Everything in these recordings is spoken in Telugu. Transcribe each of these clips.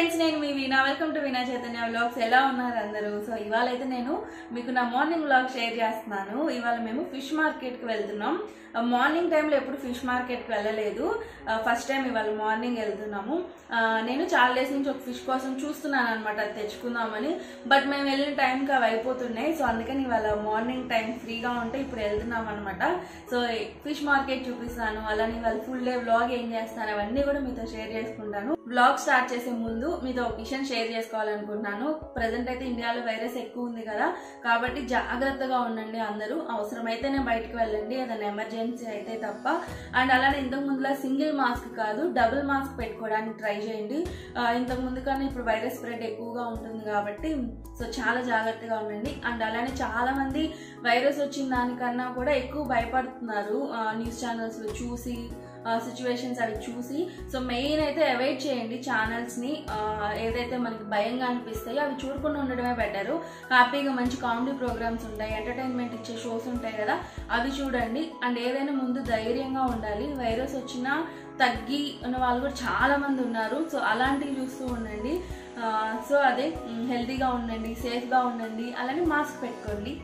ఫ్రెండ్స్ నేను మీ Veena welcome to Veena Chaitanya vlogs ఎలా ఉన్నారు అందరూ సో ఇవాళ అయితే నేను మీకు నా మార్నింగ్ వ్లాగ్ షేర్ చేస్తున్నాను ఇవాళ మేము ఫిష్ మార్కెట్కి వెళ్తున్నాం మార్నింగ్ టైంలో ఎప్పుడు ఫిష్ మార్కెట్కి వెళ్ళలేదు ఫస్ట్ టైం ఇవాళ మార్నింగ్ వెళ్తున్నాము ఆ, నేను చాలా డేస్ నుంచి ఒక ఫిష్ కోసం చూస్తున్నాను అనమాట అది తెచ్చుకుందామని బట్ మేము వెళ్ళిన టైంకి అవి అయిపోతున్నాయి సో అందుకని ఇవాళ మార్నింగ్ టైం ఫ్రీగా ఉంటే ఇప్పుడు వెళ్తున్నాం అనమాట సో ఫిష్ మార్కెట్ చూపిస్తాను అలానే ఇవాళ ఫుల్ డే వ్లాగ్ ఏం చేస్తాను అవన్నీ కూడా మీతో షేర్ చేసుకుంటాను వ్లాగ్ స్టార్ట్ చేసే ముందు మీతో ఒక విషయం షేర్ చేసుకోవాలనుకుంటున్నాను ప్రజెంట్ అయితే ఇండియాలో వైరస్ ఎక్కువ ఉంది కదా కాబట్టి జాగ్రత్తగా ఉండండి అందరూ అవసరమైతేనే బయటకు వెళ్ళండి ఏదైనా ఎమర్జెన్సీ అయితే తప్ప అండ్ అలానే ఇంతకు ముందులా సింగిల్ మాస్క్ కాదు డబుల్ మాస్క్ పెట్టుకోవడానికి ట్రై చేయండి ఆ, ఇంతకు ముందు కన్నా ఇప్పుడు వైరస్ స్ప్రెడ్ ఎక్కువగా ఉంటుంది కాబట్టి సో చాలా జాగ్రత్తగా ఉండండి అండ్ అలానే చాలా మంది వైరస్ వచ్చిన దానికన్నా కూడా ఎక్కువ భయపడుతున్నారు న్యూస్ ఛానల్స్లో చూసి సిచ్యువేషన్స్ అవి చూసి సో మెయిన్ అయితే అవాయిడ్ చేయండి ఛానల్స్ని ఏదైతే మనకి భయంగా అనిపిస్తాయో అవి చూడకుండా ఉండడమే బెటరు హ్యాపీగా మంచి కామెడీ ప్రోగ్రామ్స్ ఉంటాయి ఎంటర్టైన్మెంట్ ఇచ్చే షోస్ ఉంటాయి కదా అవి చూడండి అండ్ ఏదైనా ముందు ధైర్యంగా ఉండాలి వైరస్ వచ్చినా తగ్గి ఉన్న వాళ్ళు కూడా చాలా మంది ఉన్నారు సో అలాంటివి చూస్తూ ఉండండి ఆ, సో అదే హెల్తీగా ఉండండి సేఫ్గా ఉండండి అలానే మాస్క్ పెట్టుకోండి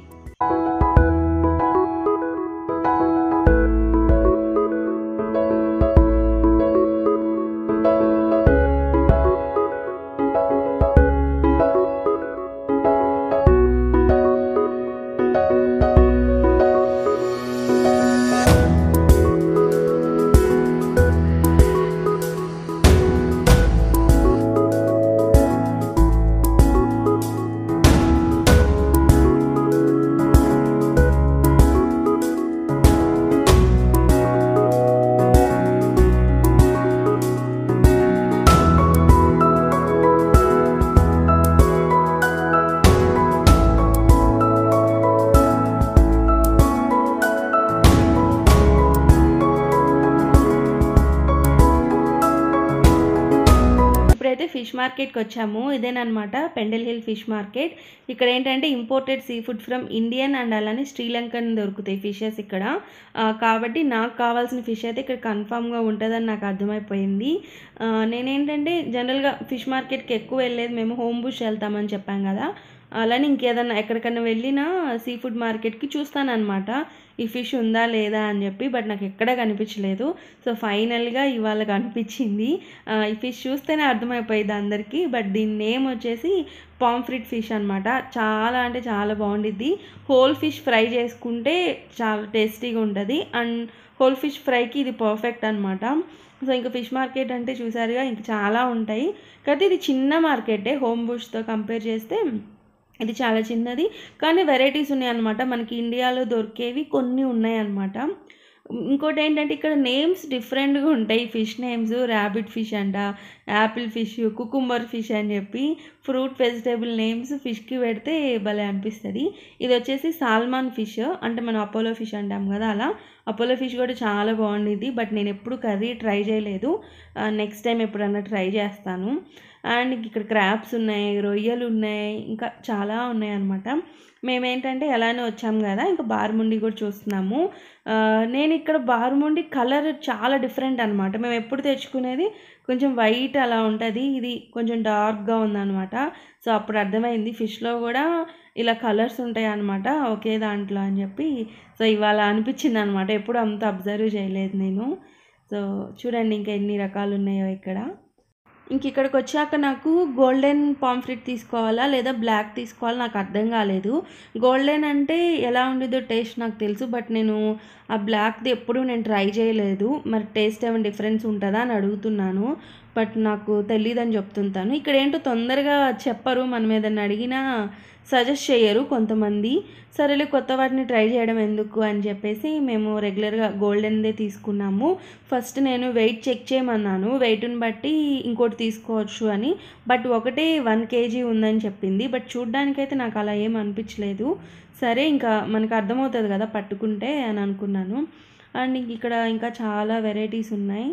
ఇప్పుడైతే ఫిష్ మార్కెట్కి వచ్చాము ఇదేనమాట పెండల్ హిల్ ఫిష్ మార్కెట్ ఇక్కడ ఏంటంటే imported seafood from Indian and అలానే శ్రీలంకన్ దొరుకుతాయి ఫిషెస్ ఇక్కడ ఆ, కాబట్టి నాకు కావాల్సిన ఫిష్ అయితే ఇక్కడ కన్ఫామ్గా ఉంటుందని నాకు అర్థమైపోయింది ఆ, నేనేంటంటే జనరల్గా ఫిష్ మార్కెట్కి ఎక్కువ వెళ్ళేది మేము హోమ్ బుష్ వెళ్తామని చెప్పాం కదా అలానే ఇంకేదన్నా ఎక్కడికన్నా వెళ్ళినా సీ ఫుడ్ మార్కెట్కి చూస్తానన్నమాట ఈ ఫిష్ ఉందా లేదా అని చెప్పి బట్ నాకు ఎక్కడ కనిపించలేదు సో ఫైనల్గా ఇవాళ కనిపించింది ఆ, ఈ ఫిష్ చూస్తేనే అర్థమైపోయింది అందరికీ బట్ దీని నేమ్ వచ్చేసి పాంఫ్రిట్ ఫిష్ అనమాట చాలా అంటే చాలా బాగుండిద్ది హోల్ ఫిష్ ఫ్రై చేసుకుంటే చాలా టేస్టీగా ఉంటుంది అండ్ హోల్ ఫిష్ ఫ్రైకి ఇది పర్ఫెక్ట్ అనమాట సో ఇంకా ఫిష్ మార్కెట్ అంటే చూసారుగా ఇంక చాలా ఉంటాయి కాకపోతే ఇది చిన్న మార్కెటే హోమ్ బుష్తో కంపేర్ చేస్తే ఇది చాలా చిన్నది కానీ వెరైటీస్ ఉన్నాయన్నమాట మనకి ఇండియాలో దొరికేవి కొన్ని ఉన్నాయన్నమాట ఇంకోటి ఏంటంటే ఇక్కడ నేమ్స్ డిఫరెంట్గా ఉంటాయి ఫిష్ నేమ్స్ ర్యాబిట్ ఫిష్ అంట యాపిల్ ఫిష్ కుకుంబర్ ఫిష్ అని చెప్పి ఫ్రూట్ వెజిటేబుల్ నేమ్స్ ఫిష్కి పెడితే భలే అనిపిస్తుంది ఇది వచ్చేసి సాల్మాన్ ఫిష్ అంటే మనం అపోలో ఫిష్ అంటాం కదా అలా అపోలో ఫిష్ కూడా చాలా బాగుండిద్ది బట్ నేను ఎప్పుడు కర్రీ ట్రై చేయలేదు నెక్స్ట్ టైం ఎప్పుడన్నా ట్రై చేస్తాను అండ్ ఇక్కడ క్రాప్స్ ఉన్నాయి రొయ్యలు ఉన్నాయి ఇంకా చాలా ఉన్నాయి అనమాట మేమేంటంటే ఎలానే వచ్చాం కదా ఇంకా బార్ముండి కూడా చూస్తున్నాము ఆ, నేను ఇక్కడ బార్ముండి కలర్ చాలా డిఫరెంట్ అనమాట మేము ఎప్పుడు తెచ్చుకునేది కొంచెం వైట్ అలా ఉంటుంది ఇది కొంచెం డార్క్గా ఉందన్నమాట సో అప్పుడు అర్థమైంది ఫిష్లో కూడా ఇలా కలర్స్ ఉంటాయి అనమాట ఒకే దాంట్లో అని చెప్పి సో ఇవాళ అనిపించింది అనమాట ఎప్పుడు అంత అబ్జర్వ్ చేయలేదు నేను సో చూడండి ఇంకా ఎన్ని రకాలు ఉన్నాయో ఇక్కడ ఇంక ఇక్కడికి వచ్చాక నాకు గోల్డెన్ పాంఫ్రిట్ తీసుకోవాలా లేదా బ్లాక్ తీసుకోవాలా నాకు అర్థం కాలేదు గోల్డెన్ అంటే ఎలా ఉండిద్దో టేస్ట్ నాకు తెలుసు బట్ నేను ఆ బ్లాక్ది ఎప్పుడూ నేను ట్రై చేయలేదు మరి టేస్ట్ ఏమైనా డిఫరెన్స్ ఉంటుందా అని అడుగుతున్నాను బట్ నాకు తెలియదని చెప్తుంటాను ఇక్కడ ఏంటో తొందరగా చెప్పరు మనం ఏదైనా అడిగినా సజెస్ట్ చేయరు కొంతమంది సరేలే కొత్త వాటిని ట్రై చేయడం ఎందుకు అని చెప్పేసి మేము రెగ్యులర్గా గోల్డెన్దే తీసుకున్నాము ఫస్ట్ నేను వెయిట్ చెక్ చేయమన్నాను వెయిట్ని బట్టి ఇంకోటి తీసుకోవచ్చు అని బట్ ఒకటే వన్ కేజీ ఉందని చెప్పింది బట్ చూడ్డానికైతే నాకు అలా ఏం అనిపించలేదు సరే ఇంకా మనకు అర్థమవుతుంది కదా పట్టుకుంటే అని అనుకున్నాను అండ్ ఇంక ఇక్కడ ఇంకా చాలా వెరైటీస్ ఉన్నాయి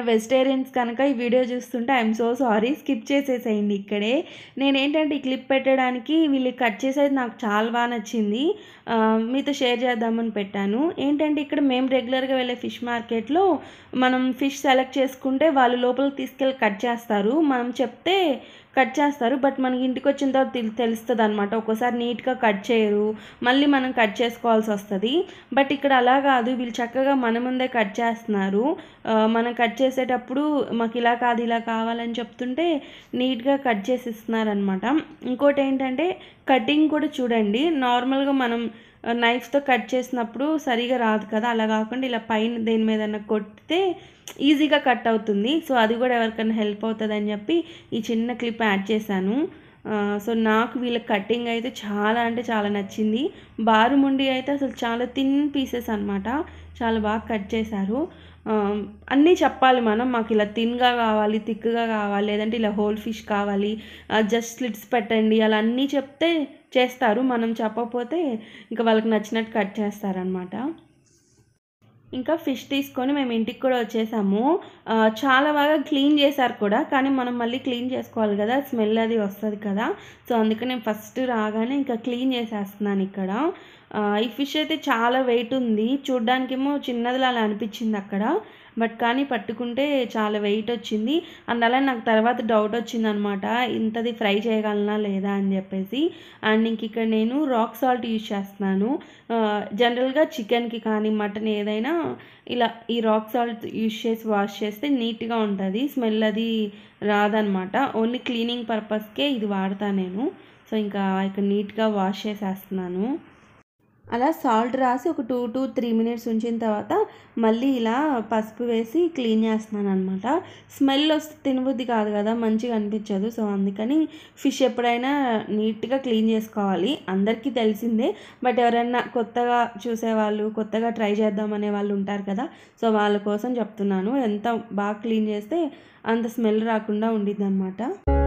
వెజిటేరియన్స్ కనుక ఈ వీడియో చూస్తుంటే ఐఎమ్ సో సారీ స్కిప్ చేసేసేయండి ఇక్కడే నేనేంటంటే ఈ క్లిప్ పెట్టడానికి వీళ్ళు కట్ చేసేది నాకు చాలా బాగా నచ్చింది ఆ, మీతో షేర్ చేద్దామని పెట్టాను ఏంటంటే ఇక్కడ మేము రెగ్యులర్గా వెళ్ళే ఫిష్ మార్కెట్లో మనం ఫిష్ సెలెక్ట్ చేసుకుంటే వాళ్ళు లోపలికి తీసుకెళ్ళి కట్ చేస్తారు మనం చెప్తే కట్ చేస్తారు బట్ మనకి ఇంటికి వచ్చిన తర్వాత తెలు తెలుస్తుంది అనమాట ఒక్కోసారి నీట్గా కట్ చేయరు మళ్ళీ మనం కట్ చేసుకోవాల్సి వస్తుంది బట్ ఇక్కడ అలా కాదు వీళ్ళు చక్కగా మన ముందే కట్ చేస్తున్నారు ఆ, మనం కట్ చేసేటప్పుడు మాకు ఇలా కాదు ఇలా కావాలని చెప్తుంటే నీట్గా కట్ చేసి ఇస్తున్నారనమాట ఇంకోటి ఏంటంటే కటింగ్ కూడా చూడండి నార్మల్గా మనం నైఫ్తో కట్ చేసినప్పుడు సరిగా రాదు కదా అలా కాకుండా ఇలా పైన దేని మీద కొట్టితే ఈజీగా కట్ అవుతుంది సో అది కూడా ఎవరికైనా హెల్ప్ అవుతుంది అని చెప్పి ఈ చిన్న క్లిప్ యాడ్ చేశాను ఆ, సో నాకు వీళ్ళ కటింగ్ అయితే చాలా అంటే చాలా నచ్చింది బారుముండి అయితే అసలు చాలా థిన్ పీసెస్ అనమాట చాలా బాగా కట్ చేశారు ఆ, అన్నీ చెప్పాలి మనం మాకు ఇలా థిన్గా కావాలి థిక్గా కావాలి లేదంటే ఇలా హోల్ ఫిష్ కావాలి జస్ట్ స్లిట్స్ పెట్టండి అలా అన్నీ చెప్తే చేస్తారు మనం చెప్పకపోతే ఇంకా వాళ్ళకి నచ్చినట్టు కట్ చేస్తారనమాట ఇంకా ఫిష్ తీసుకొని మేము ఇంటికి కూడా వచ్చేసాము ఆ, చాలా బాగా క్లీన్ చేశారు కూడా కానీ మనం మళ్ళీ క్లీన్ చేసుకోవాలి కదా స్మెల్ అది వస్తుంది కదా సో అందుకని నేను ఫస్ట్ రాగానే ఇంకా క్లీన్ చేసేస్తున్నాను ఇక్కడ ఆ, ఈ ఫిష్ అయితే చాలా వెయిట్ ఉంది చూడ్డానికేమో చిన్నదిలా అలా అనిపించింది అక్కడ బట్ కానీ పట్టుకుంటే చాలా వెయిట్ వచ్చింది అందువల్ల నాకు తర్వాత డౌట్ వచ్చింది అనమాట ఇంతది ఫ్రై చేయగలనా లేదా అని చెప్పేసి అండ్ ఇంక ఇక్కడ నేను రాక్ సాల్ట్ యూజ్ చేస్తున్నాను జనరల్గా చికెన్కి కానీ మటన్ ఏదైనా ఇలా ఈ రాక్ సాల్ట్ యూజ్ చేసి వాష్ చేస్తే నీట్గా ఉంటుంది స్మెల్ అది రాదనమాట ఓన్లీ క్లీనింగ్ పర్పస్కే ఇది వాడతా నేను సో ఇంకా ఇక్కడ నీట్గా వాష్ చేసేస్తున్నాను అలా సాల్ట్ రాసి ఒక టూ టు త్రీ మినిట్స్ ఉంచిన తర్వాత మళ్ళీ ఇలా పసుపు వేసి క్లీన్ చేస్తున్నాను అనమాట స్మెల్ వస్తే తినబుద్ధి కాదు కదా మంచిగా అనిపించదు సో అందుకని ఫిష్ ఎప్పుడైనా నీట్గా క్లీన్ చేసుకోవాలి అందరికీ తెలిసిందే బట్ ఎవరైనా కొత్తగా చూసేవాళ్ళు కొత్తగా ట్రై చేద్దామనే వాళ్ళు ఉంటారు కదా సో వాళ్ళ కోసం చెప్తున్నాను ఎంత బాగా క్లీన్ చేస్తే అంత స్మెల్ రాకుండా ఉండిద్ది అనమాట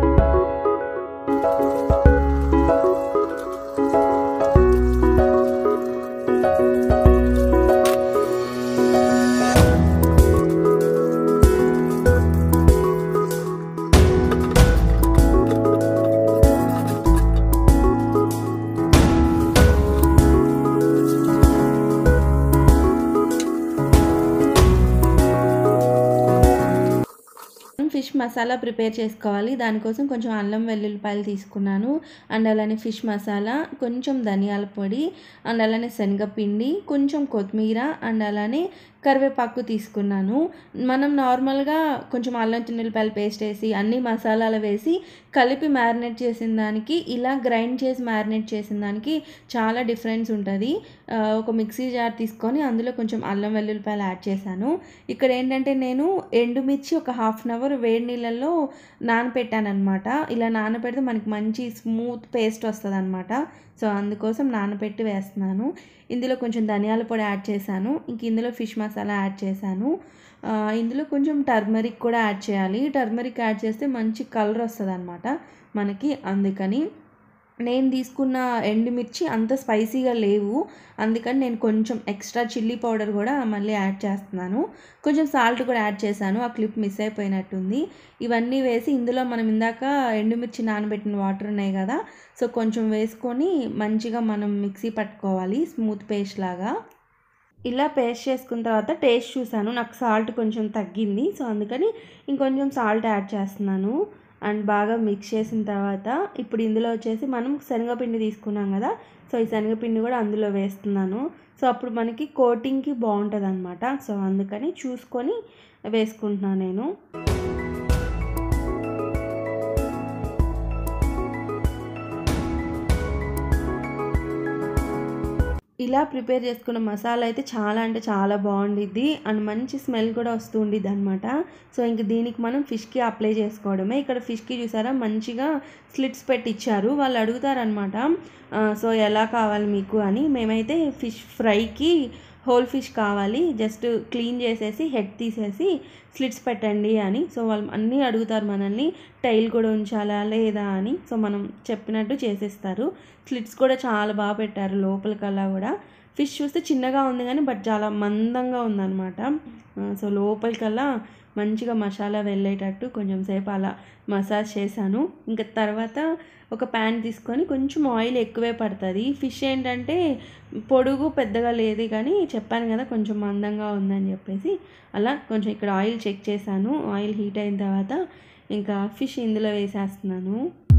ఫిష్ మసాలా ప్రిపేర్ చేసుకోవాలి దానికోసం కొంచెం అల్లం వెల్లుల్లిపాయలు తీసుకున్నాను అండ్ అలానే ఫిష్ మసాలా కొంచెం ధనియాల పొడి అండ్ అలానే శనగపిండి కొంచెం కొత్తిమీర అండ్ అలానే కరివేపాకు తీసుకున్నాను మనం నార్మల్గా కొంచెం అల్లం చిన్నెల్లిపాయలు పేస్ట్ వేసి అన్ని మసాలాలు వేసి కలిపి మ్యారినేట్ చేసిన దానికి ఇలా గ్రైండ్ చేసి మ్యారినేట్ చేసిన దానికి చాలా డిఫరెన్స్ ఉంటుంది ఆ, ఒక మిక్సీ జార్ తీసుకొని అందులో కొంచెం అల్లం వెల్లుల్లిపాయలు యాడ్ చేశాను ఇక్కడ ఏంటంటే నేను ఎండుమిర్చి ఒక హాఫ్ అన్ అవర్ వేడి నీళ్ళల్లో నానపెట్టాను అనమాట ఇలా నానపెడితే మనకి మంచి స్మూత్ పేస్ట్ వస్తుంది అనమాట సో అందుకోసం నానబెట్టి వేస్తున్నాను ఇందులో కొంచెం ధనియాల పొడి యాడ్ చేశాను ఇంక ఇందులో ఫిష్ మసాలా యాడ్ చేశాను ఆ, ఇందులో కొంచెం టర్మరిక్ కూడా యాడ్ చేయాలి టర్మరిక్ యాడ్ చేస్తే మంచి కలర్ వస్తుంది అనమాట మనకి అందుకని నేను తీసుకున్న ఎండుమిర్చి అంత స్పైసీగా లేవు అందుకని నేను కొంచెం ఎక్స్ట్రా చిల్లీ పౌడర్ కూడా మళ్ళీ యాడ్ చేస్తున్నాను కొంచెం సాల్ట్ కూడా యాడ్ చేశాను ఆ క్లిప్ మిస్ అయిపోయినట్టుంది ఇవన్నీ వేసి ఇందులో మనం ఇందాక ఎండుమిర్చి నానబెట్టిన వాటర్ ఉన్నాయి కదా సో కొంచెం వేసుకొని మంచిగా మనం మిక్సీ పట్టుకోవాలి స్మూత్ పేస్ట్ లాగా ఇలా పేస్ట్ చేసుకున్న తర్వాత టేస్ట్ చూసాను నాకు సాల్ట్ కొంచెం తగ్గింది సో అందుకని ఇంకొంచెం సాల్ట్ యాడ్ చేస్తున్నాను అండ్ బాగా మిక్స్ చేసిన తర్వాత ఇప్పుడు ఇందులో వచ్చేసి మనం శనగపిండి తీసుకున్నాం కదా సో ఈ శనగపిండి కూడా అందులో వేస్తున్నాను సో అప్పుడు మనకి కోటింగ్కి బాగుంటుంది అనమాట సో అందుకని చూసుకొని వేసుకుంటున్నాను నేను ఇలా ప్రిపేర్ చేసుకున్న మసాలా అయితే చాలా అంటే చాలా బాగుండిద్ది అండ్ మంచి స్మెల్ కూడా వస్తూ ఉండిద్ది అనమాట సో ఇంక దీనికి మనం ఫిష్కి అప్లై చేసుకోవడమే ఇక్కడ ఫిష్కి చూసారా మంచిగా స్లిట్స్ పెట్టి ఇచ్చారు వాళ్ళు అడుగుతారనమాట సో ఎలా కావాలి మీకు అని మేమైతే ఫిష్ ఫ్రైకి హోల్ ఫిష్ కావాలి జస్ట్ క్లీన్ చేసేసి హెడ్ తీసేసి స్లిట్స్ పెట్టండి అని సో వాళ్ళు అన్నీ అడుగుతారు మనల్ని టైల్ కూడా ఉంచాలా లేదా అని సో మనం చెప్పినట్టు చేసేస్తారు స్లిట్స్ కూడా చాలా బాగా పెట్టారు లోపలికల్లా కూడా ఫిష్ చూస్తే చిన్నగా ఉంది కానీ బట్ చాలా మందంగా ఉందన్నమాట ఆ, సో లోపలికల్లా మంచిగా మసాలా వెళ్ళేటట్టు కొంచెం సేపు అలా మసాజ్ చేశాను ఇంకా తర్వాత ఒక ప్యాన్ తీసుకొని కొంచెం ఆయిల్ ఎక్కువే పడుతుంది ఫిష్ ఏంటంటే పొడుగు పెద్దగా లేదు కానీ చెప్పాను కదా కొంచెం మందంగా ఉందని చెప్పేసి అలా కొంచెం ఇక్కడ ఆయిల్ చెక్ చేశాను ఆయిల్ హీట్ అయిన తర్వాత ఇంకా ఫిష్ ఇందులో వేసేస్తున్నాను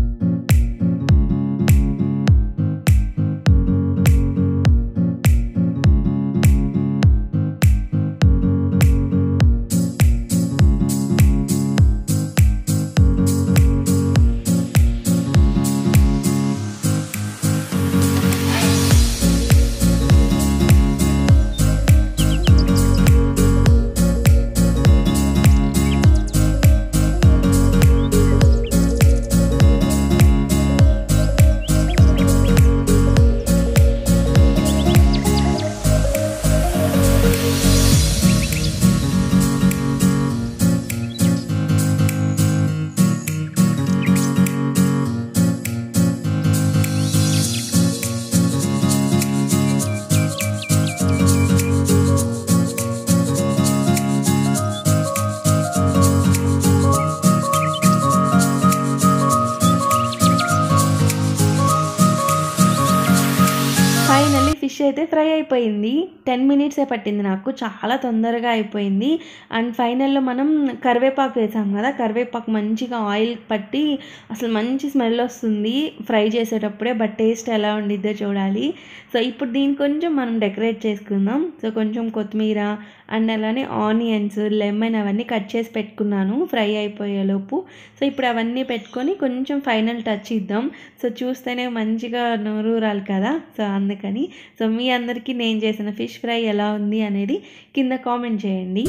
ఫైనల్లీ ఫిష్ అయితే ఫ్రై అయిపోయింది టెన్ మినిట్సే పట్టింది నాకు చాలా తొందరగా అయిపోయింది అండ్ ఫైనల్లో మనం కరివేపాకు వేసాం కదా కరివేపాకు మంచిగా ఆయిల్ పట్టి అసలు మంచి స్మెల్ వస్తుంది ఫ్రై చేసేటప్పుడే బట్ టేస్ట్ ఎలా ఉండిద్దో చూడాలి సో ఇప్పుడు దీన్ని కొంచెం మనం డెకరేట్ చేసుకుందాం సో కొంచెం కొత్తిమీర అండ్ అలానే ఆనియన్స్ లెమన్ అవన్నీ కట్ చేసి పెట్టుకున్నాను ఫ్రై అయిపోయేలోపు సో ఇప్పుడు అవన్నీ పెట్టుకొని కొంచెం ఫైనల్ టచ్ ఇద్దాం సో చూస్తేనే మంచిగా నోరూరాలి కదా సో అందుకని సో మీ అందరికీ నేను చేసిన ఫిష్ ఫ్రై ఎలా ఉంది అనేది కింద కామెంట్ చేయండి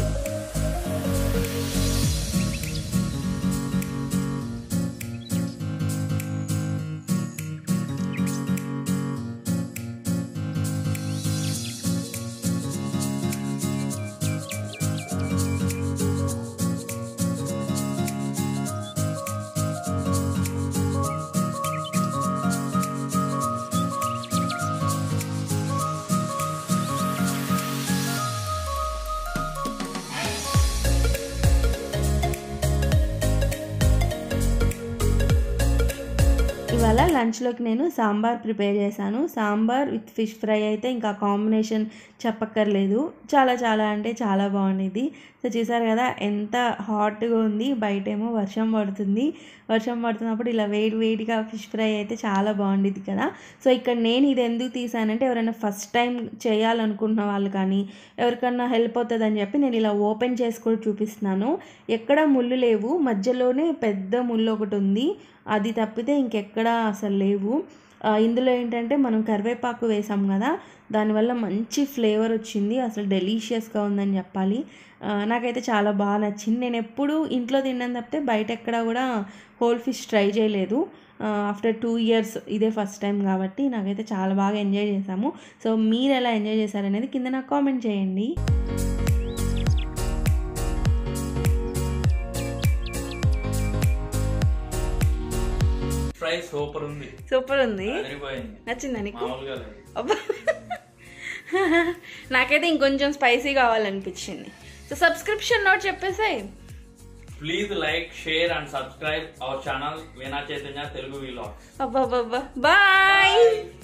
ఇవాళ లంచ్లోకి నేను సాంబార్ ప్రిపేర్ చేశాను సాంబార్ విత్ ఫిష్ ఫ్రై అయితే ఇంకా కాంబినేషన్ చెప్పక్కర్లేదు చాలా చాలా అంటే చాలా బాగుండేది సో చూసారు కదా ఎంత హాట్గా ఉంది బయట ఏమో వర్షం పడుతుంది వర్షం పడుతున్నప్పుడు ఇలా వేడి వేడిగా ఫిష్ ఫ్రై అయితే చాలా బాగుండేది కదా సో ఇక్కడ నేను ఇది ఎందుకు తీసానంటే ఎవరైనా ఫస్ట్ టైం చేయాలనుకుంటున్న వాళ్ళు కానీ ఎవరికన్నా హెల్ప్ అవుతుందని చెప్పి నేను ఇలా ఓపెన్ చేసి కూడా చూపిస్తున్నాను ఎక్కడ ముళ్ళు లేవు మధ్యలోనే పెద్ద ముళ్ళు ఒకటి ఉంది అది తప్పితే ఇంకెక్కడా అసలు లేవు ఆ, ఇందులో ఏంటంటే మనం కరివేపాకు వేసాం కదా దానివల్ల మంచి ఫ్లేవర్ వచ్చింది అసలు డెలీషియస్గా ఉందని చెప్పాలి ఆ, నాకైతే చాలా బాగా నచ్చింది నేను ఎప్పుడు ఇంట్లో తిన్నాను తప్పితే బయట ఎక్కడ కూడా హోల్ ఫిష్ ట్రై చేయలేదు ఆఫ్టర్ టూ ఇయర్స్ ఇదే ఫస్ట్ టైం కాబట్టి నాకైతే చాలా బాగా ఎంజాయ్ చేశాము సో మీరు ఎలా ఎంజాయ్ చేశారనేది కింద నాకు కామెంట్ చేయండి ఫ్రై సూపర్ ఉంది సూపర్ ఉంది అదిరిపోయింది నచ్చిందా నీకు మామూలుగా లేదు అబ్బా నాకైతే ఇంకొంచెం స్పైసీ కావాలనిపించింది సో సబ్స్క్రిప్షన్ నోట్ చెప్పేసాయి please like share and subscribe our channel Veena Chaitanya Telugu vlog అబ్బా బాయ్